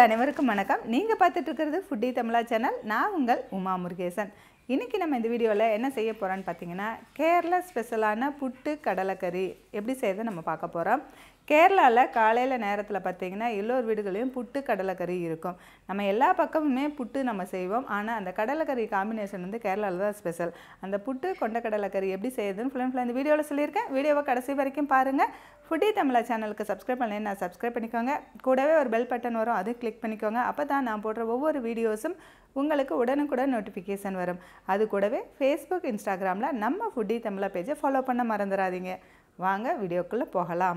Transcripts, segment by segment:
உறவுகள் அனைவருக்கும் வணக்கம் நீங்கள் பார்த்துட்டு இருக்கிறது ஃபுட்டி தமிழா சேனல் நான் உங்கள் உமா முருகேசன் இன்றைக்கி நம்ம இந்த வீடியோவில் என்ன செய்ய போகிறோன்னு பார்த்தீங்கன்னா கேரளா ஸ்பெஷலான புட்டு கடலைக்கறி எப்படி செய்யறதை நம்ம பார்க்க போகிறோம் கேரளாவில் காலையில் நேரத்தில் பார்த்தீங்கன்னா எல்லோர் வீடுகளையும் புட்டு கடலைக்கறி இருக்கும் நம்ம எல்லா பக்கமுமே புட்டு நம்ம செய்வோம் ஆனால் அந்த கடலைக்கறி காம்பினேஷன் வந்து கேரளாவில் தான் ஸ்பெஷல் அந்த புட்டு கொண்ட கடலைக்கறி எப்படி செய்யுதுன்னு ஃபுல் ஃபுல்லாக இந்த வீடியோவில் சொல்லியிருக்கேன் வீடியோவை கடைசி வரைக்கும் பாருங்கள் ஃபுட்டி தமிழா சேனலுக்கு சப்ஸ்கிரைப் பண்ணல நான் சப்ஸ்கிரைப் பண்ணிக்கோங்க கூடவே ஒரு பெல் பட்டன் வரும் அதுவும் கிளிக் பண்ணிக்கோங்க அப்போ தான் நான் போடுற ஒவ்வொரு வீடியோஸும் உங்களுக்கு உடனுக்குடன் நோட்டிஃபிகேஷன் வரும் அது கூடவே ஃபேஸ்புக் இன்ஸ்டாகிராமில் நம்ம ஃபுட்டி தமிழா பேஜை ஃபாலோ பண்ண மறந்துடாதீங்க வாங்க வீடியோக்குள்ளே போகலாம்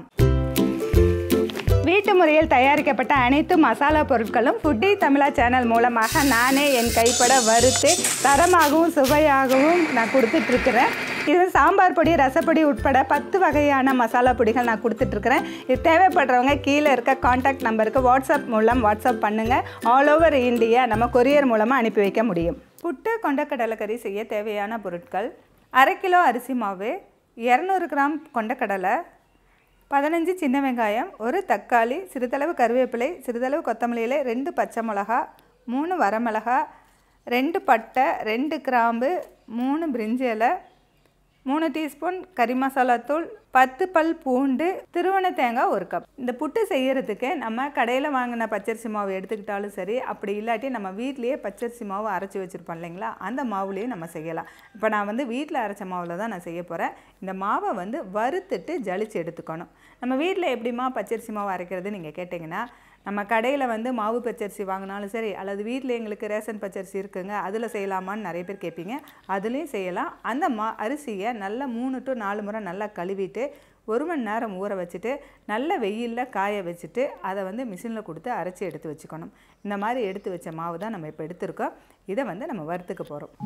வீட்டு முறையில் தயாரிக்கப்பட்ட அனைத்து மசாலா பொருட்களும் ஃபுட்டி தமிழா சேனல் மூலமாக நானே என் கைப்பட வறுத்து தரமாகவும் சுவையாகவும் நான் கொடுத்துட்ருக்குறேன் இது சாம்பார் பொடி ரசப்பொடி உட்பட பத்து வகையான மசாலா பொடிகள் நான் கொடுத்துட்ருக்குறேன் இது தேவைப்படுறவங்க கீழே இருக்க காண்டாக்ட் நம்பருக்கு வாட்ஸ்அப் மூலம் வாட்ஸ்அப் பண்ணுங்கள் ஆல் ஓவர் இந்தியா நம்ம கொரியர் மூலமாக அனுப்பி வைக்க முடியும் புட்டு கொண்டக்கடலைக்கறி செய்ய தேவையான பொருட்கள் அரை கிலோ அரிசி மாவு இரநூறு கிராம் கொண்டக்கடலை பதினஞ்சு சின்ன வெங்காயம் ஒரு தக்காளி சிறிதளவு கருவேப்பிலை சிறிதளவு கொத்தமல்லி இலை ரெண்டு பச்சை மிளகா மூணு வரமிளகா ரெண்டு பட்டை ரெண்டு கிராம்பு மூணு பிரிஞ்சி இலை மூணு டீஸ்பூன் கறி மசாலா தூள் பத்து பல் பூண்டு திருவண்ண தேங்காய் ஒரு கப் இந்த புட்டு செய்யறதுக்கு நம்ம கடையில் வாங்கின பச்சரிசி மாவு எடுத்துக்கிட்டாலும் சரி அப்படி இல்லாட்டி நம்ம வீட்லேயே பச்சரிசி மாவு அரைச்சி வச்சுருப்போம் இல்லைங்களா அந்த மாவுலேயும் நம்ம செய்யலாம் இப்போ நான் வந்து வீட்டில் அரைச்ச மாவில் தான் நான் செய்ய போகிறேன் இந்த மாவை வந்து வறுத்துட்டு ஜலிச்சு எடுத்துக்கணும் நம்ம வீட்டில் எப்படிமா பச்சரிசி மாவு அரைக்கிறது நீங்கள் கேட்டிங்கன்னா நம்ம கடையில் வந்து மாவு பச்சரிசி வாங்கினாலும் சரி அல்லது வீட்டில் எங்களுக்கு ரேஷன் பச்சரிசி இருக்குங்க அதில் செய்யலாமான்னு நிறைய பேர் கேட்பீங்க அதுலேயும் செய்யலாம் அந்த மா அரிசியை நல்லா மூணு டு நாலு முறை நல்லா கழுவிட்டு ஒரு மணி நேரம் ஊற வச்சுட்டு நல்ல வெயிலில் காய வச்சுட்டு அதை வந்து மிஷினில் கொடுத்து அரைச்சி எடுத்து வச்சுக்கணும் இந்த மாதிரி எடுத்து வச்ச மாவு தான் நம்ம இப்போ எடுத்திருக்கோம் இதை வந்து நம்ம வறுத்துக்க போகிறோம்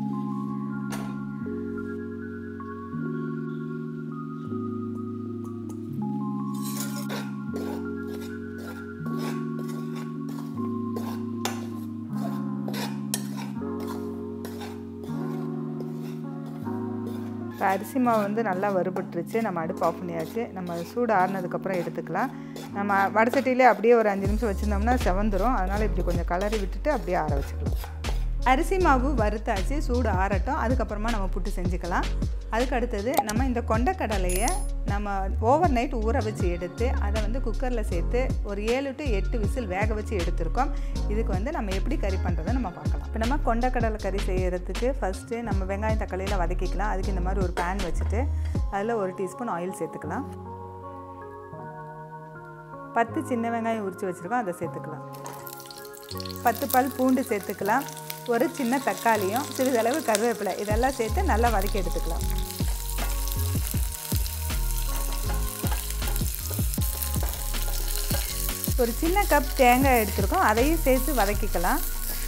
இப்போ அரிசி மாவு வந்து நல்லா வறுபட்டுருச்சு நம்ம அடுப்பு ஆஃப் பண்ணியாச்சு நம்ம சூடு ஆறுனதுக்கப்புறம் எடுத்துக்கலாம் நம்ம வடசட்டியிலே அப்படியே ஒரு அஞ்சு நிமிஷம் வச்சுருந்தோம்னா செவந்துரும் அதனால் இப்படி கொஞ்சம் கலரி விட்டுட்டு அப்படியே ஆற வச்சுக்கலாம் அரிசி மாவு வறுத்தாச்சு சூடு ஆறட்டும் அதுக்கப்புறமா நம்ம புட்டு செஞ்சுக்கலாம் அதுக்கு அடுத்தது நம்ம இந்த கொண்டக்கடலையை நம்ம ஓவர் நைட் ஊற வச்சு எடுத்து அதை வந்து குக்கரில் சேர்த்து ஒரு ஏழு டு எட்டு விசில் வேக வச்சு எடுத்திருக்கோம் இதுக்கு வந்து நம்ம எப்படி கறி பண்ணுறதை நம்ம பார்க்கலாம் இப்போ நம்ம கொண்டக்கடலை கறி செய்கிறதுக்கு ஃபஸ்ட்டு நம்ம வெங்காயம் தக்காளியில் வதக்கிக்கலாம் அதுக்கு இந்த மாதிரி ஒரு பேன் வச்சுட்டு அதில் ஒரு டீஸ்பூன் ஆயில் சேர்த்துக்கலாம் பத்து சின்ன வெங்காயம் உரித்து வச்சுருக்கோம் அதை சேர்த்துக்கலாம் பத்து பல் பூண்டு சேர்த்துக்கலாம் ஒரு சின்ன தக்காளியும் சிறிதளவு கருவேப்பிலை இதெல்லாம் சேர்த்து நல்லா வதக்கி எடுத்துக்கலாம் ஒரு சின்ன கப் தேங்காய் எடுத்துருக்கோம் அதையும் சேர்த்து வதக்கிக்கலாம்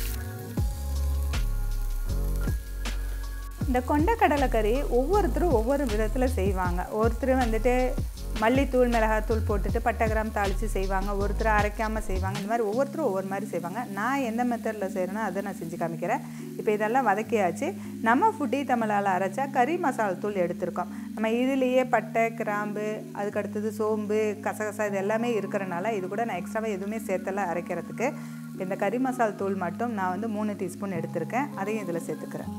இந்த கொண்டக்கடலை கறி ஒவ்வொருத்தரும் ஒவ்வொரு விதத்தில் செய்வாங்க ஒருத்தர் வந்துட்டு மல்லித்தூள் மிளகாத்தூள் போட்டுட்டு பட்டை கிராம் தாளித்து செய்வாங்க ஒருத்தர் அரைக்காமல் செய்வாங்க இந்த மாதிரி ஒவ்வொருத்தரும் ஒவ்வொரு மாதிரி செய்வாங்க நான் எந்த மெத்தடில் செய்கிறேனோ அதை நான் செஞ்சு காமிக்கிறேன் இப்போ இதெல்லாம் வதக்கியாச்சு நம்ம ஃபுட்டி தமிழால் அரைச்சா கறி மசாலா தூள் எடுத்திருக்கோம் நம்ம இதுலேயே பட்டை கிராம்பு அதுக்கு அடுத்தது சோம்பு கசகசா இது எல்லாமே இருக்கிறனால இது கூட நான் எக்ஸ்ட்ராவாக எதுவுமே சேர்த்தல அரைக்கிறதுக்கு இந்த கறி மசாலா தூள் மட்டும் நான் வந்து மூணு டீஸ்பூன் எடுத்திருக்கேன் அதையும் இதில் சேர்த்துக்கிறேன்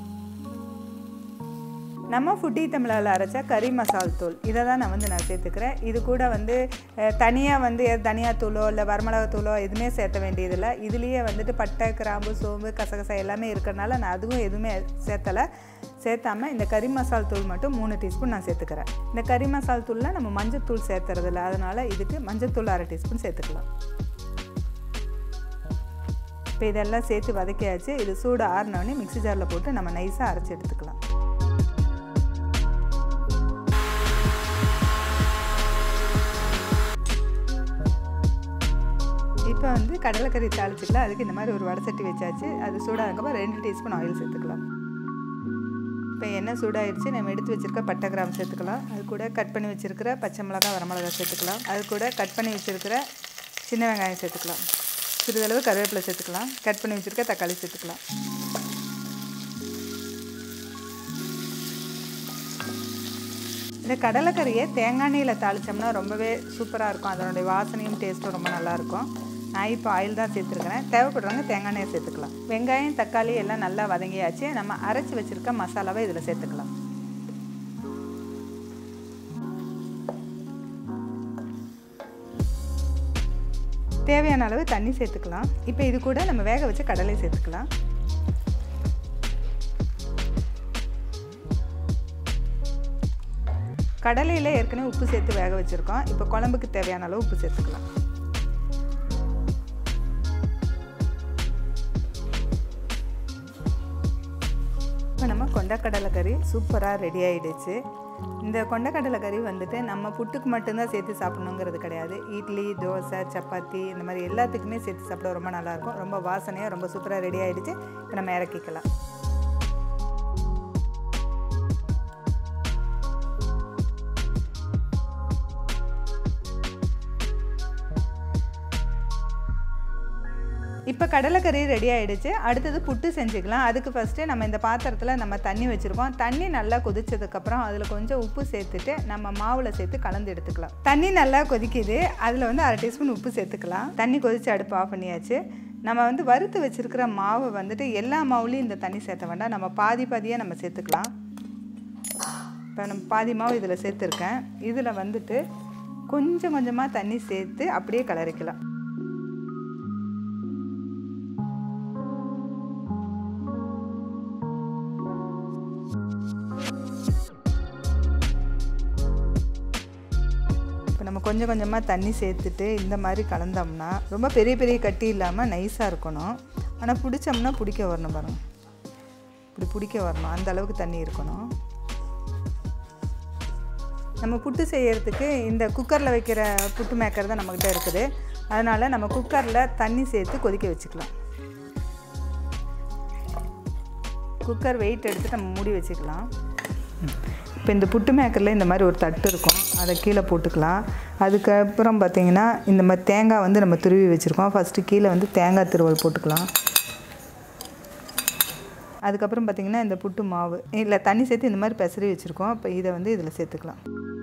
நம்ம ஃபுட்டி தமிழால் அரைச்சா கறி மசால் தூள் இதை தான் நான் வந்து நான் சேர்த்துக்கிறேன் இது கூட வந்து தனியாக வந்து தனியாத்தூளோ இல்லை வரமிளகாத்தூளோ எதுவுமே சேர்த்த வேண்டியதில்லை இதுலேயே வந்துட்டு பட்டை கிராம்பு சோம்பு கசகசா எல்லாமே இருக்கிறனால நான் அதுவும் எதுவுமே சேர்த்தலை சேர்த்தாமல் இந்த கறி மசால் தூள் மட்டும் மூணு டீஸ்பூன் நான் சேர்த்துக்கிறேன் இந்த கறி மசால் தூளில் நம்ம மஞ்சத்தூள் சேர்த்துறதில்ல அதனால் இதுக்கு மஞ்சத்தூள் அரை டீஸ்பூன் சேர்த்துக்கலாம் இப்போ இதெல்லாம் சேர்த்து வதக்கியாச்சு இது சூடு ஆறினோடனே மிக்சி ஜாரில் போட்டு நம்ம நைஸாக அரைச்சி எடுத்துக்கலாம் இப்போ வந்து கடலைக்கறி தாளிச்சிக்கலாம் அதுக்கு இந்த மாதிரி ஒரு வடசட்டி வச்சாச்சு அது சூடானதுக்கப்புறம் ரெண்டு டீஸ்பூன் ஆயில் சேர்த்துக்கலாம் இப்போ எண்ணெய் சூடாயிருச்சு நம்ம எடுத்து வச்சுருக்க பட்டை கிராம் சேர்த்துக்கலாம் அது கூட கட் பண்ணி வச்சுருக்கிற பச்சை மிளகா வரமிளகா சேர்த்துக்கலாம் அது கூட கட் பண்ணி வச்சுருக்கிற சின்ன வெங்காயம் சேர்த்துக்கலாம் சிறிதளவு கருவேப்பிலை சேர்த்துக்கலாம் கட் பண்ணி வச்சுருக்க தக்காளி சேர்த்துக்கலாம் இந்த கடலைக்கறியை தேங்காய் எண்ணெயில் தாளித்தோம்னா ரொம்பவே சூப்பராக இருக்கும் அதனுடைய வாசனையும் டேஸ்ட்டும் ரொம்ப நல்லாயிருக்கும் நான் இப்போ ஆயில் தான் சேர்த்துருக்கிறேன் தேவைப்படுறவங்க தேங்காய் எண்ணெய் சேர்த்துக்கலாம் வெங்காயம் தக்காளி எல்லாம் நல்லா வதங்கியாச்சு நம்ம அரைச்சி வச்சுருக்க மசாலாவை இதில் சேர்த்துக்கலாம் தேவையான அளவு தண்ணி சேர்த்துக்கலாம் இப்போ இது கூட நம்ம வேக வச்ச கடலை சேர்த்துக்கலாம் கடலையில் ஏற்கனவே உப்பு சேர்த்து வேக வச்சுருக்கோம் இப்போ குழம்புக்கு தேவையான அளவு உப்பு சேர்த்துக்கலாம் இப்போ நம்ம கொண்டக்கடலை கறி சூப்பராக ரெடி ஆகிடுச்சு இந்த கொண்டக்கடலை கறி வந்துட்டு நம்ம புட்டுக்கு மட்டும்தான் சேர்த்து சாப்பிடணுங்கிறது கிடையாது இட்லி தோசை சப்பாத்தி இந்த மாதிரி எல்லாத்துக்குமே சேர்த்து சாப்பிட ரொம்ப நல்லாயிருக்கும் ரொம்ப வாசனையாக ரொம்ப சூப்பராக ரெடி ஆகிடுச்சு இப்போ நம்ம இறக்கிக்கலாம் இப்போ கடலைக்கறி ரெடி ஆகிடுச்சு அடுத்தது புட்டு செஞ்சுக்கலாம் அதுக்கு ஃபஸ்ட்டு நம்ம இந்த பாத்திரத்தில் நம்ம தண்ணி வச்சுருக்கோம் தண்ணி நல்லா கொதிச்சதுக்கப்புறம் அதில் கொஞ்சம் உப்பு சேர்த்துட்டு நம்ம மாவில் சேர்த்து கலந்து எடுத்துக்கலாம் தண்ணி நல்லா கொதிக்குது அதில் வந்து அரை டீஸ்பூன் உப்பு சேர்த்துக்கலாம் தண்ணி கொதித்து அடுப்பு ஆஃப் பண்ணியாச்சு நம்ம வந்து வறுத்து வச்சுருக்கிற மாவு வந்துட்டு எல்லா மாவுலேயும் இந்த தண்ணி சேர்த்த வேண்டாம் நம்ம பாதி பாதியாக நம்ம சேர்த்துக்கலாம் இப்போ நம்ம பாதி மாவு இதில் சேர்த்துருக்கேன் இதில் வந்துட்டு கொஞ்சம் கொஞ்சமாக தண்ணி சேர்த்து அப்படியே கலரிக்கலாம் இப்போ நம்ம கொஞ்சம் கொஞ்சமாக தண்ணி சேர்த்துட்டு இந்த மாதிரி கலந்தோம்னா ரொம்ப பெரிய பெரிய கட்டி இல்லாமல் நைஸாக இருக்கணும் ஆனால் பிடிச்சோம்னா பிடிக்க வரணும் பாருங்கள் இப்படி பிடிக்க வரணும் அந்த அளவுக்கு தண்ணி இருக்கணும் நம்ம புட்டு செய்யறதுக்கு இந்த குக்கரில் வைக்கிற புட்டு மேக்கர் தான் நம்மக்கிட்ட இருக்குது அதனால் நம்ம குக்கரில் தண்ணி சேர்த்து கொதிக்க வச்சுக்கலாம் குக்கர் வெயிட் எடுத்து நம்ம மூடி வச்சுக்கலாம் இப்போ இந்த புட்டு மேக்கரில் இந்த மாதிரி ஒரு தட்டு இருக்கும் அதை கீழே போட்டுக்கலாம் அதுக்கப்புறம் பார்த்திங்கன்னா இந்த மாதிரி தேங்காய் வந்து நம்ம துருவி வச்சுருக்கோம் ஃபஸ்ட்டு கீழே வந்து தேங்காய் திருவல் போட்டுக்கலாம் அதுக்கப்புறம் பார்த்திங்கன்னா இந்த புட்டு மாவு இல்லை தண்ணி சேர்த்து இந்த மாதிரி பெசரி வச்சுருக்கோம் இப்போ இதை வந்து இதில் சேர்த்துக்கலாம்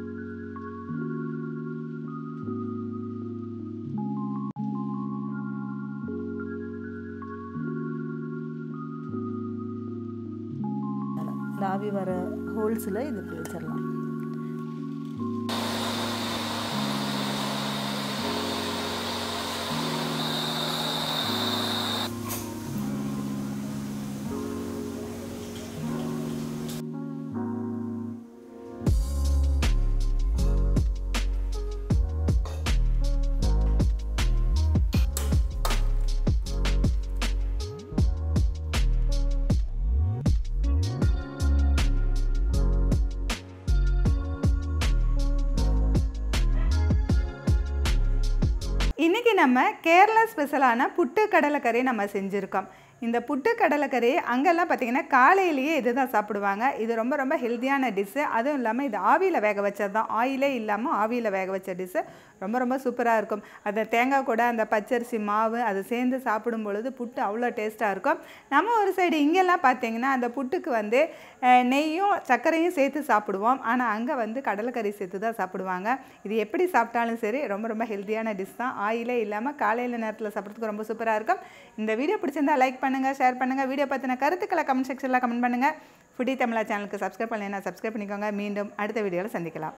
இந்த ஆவி வர ஹோல்ஸில் இது இப்படி வச்சிடலாம் இன்றைக்கி நம்ம கேரளா ஸ்பெஷலான புட்டு கடலைக்கறி நம்ம செஞ்சுருக்கோம் இந்த புட்டு கடலைக்கறி அங்கெல்லாம் பார்த்திங்கன்னா காலையிலேயே இது தான் சாப்பிடுவாங்க இது ரொம்ப ரொம்ப ஹெல்த்தியான டிஷ்ஷு அதுவும் இல்லாமல் இது ஆவியில் வேக வச்சது தான் ஆயிலே இல்லாமல் ஆவியில் வேக வச்ச டிஷ்ஷு ரொம்ப ரொம்ப சூப்பராக இருக்கும் அந்த தேங்காய் கூட அந்த பச்சரிசி மாவு அது சேர்ந்து சாப்பிடும் பொழுது புட்டு அவ்வளோ டேஸ்ட்டாக இருக்கும் நம்ம ஒரு சைடு இங்கெல்லாம் பார்த்தீங்கன்னா அந்த புட்டுக்கு வந்து அஹ், நெய்யும் சர்க்கரையும் சேர்த்து சாப்பிடுவோம் ஆனால் அங்கே வந்து கடலைக்கறி சேர்த்து தான் சாப்பிடுவாங்க இது எப்படி சாப்பிட்டாலும் சரி ரொம்ப ரொம்ப ஹெல்த்தியான டிஷ் தான் ஆயிலே இல்லாமல் காலையில் நேரத்தில் சாப்பிட்றதுக்கு ரொம்ப சூப்பராக இருக்கும் இந்த வீடியோ பிடிச்சிருந்தா லைக் பண்ணுங்கள் ஷேர் பண்ணுங்கள் வீடியோ பற்றின கருத்துக்களை கமெண்ட் செக்ஷனில் கமெண்ட் பண்ணுங்கள் ஃபுடி தமிழா சேனலுக்கு சப்ஸ்கிரைப் பண்ணலைன்னா சப்ஸ்கிரைப் பண்ணிக்கோங்க மீண்டும் அடுத்த வீடியோவில் சந்திக்கலாம்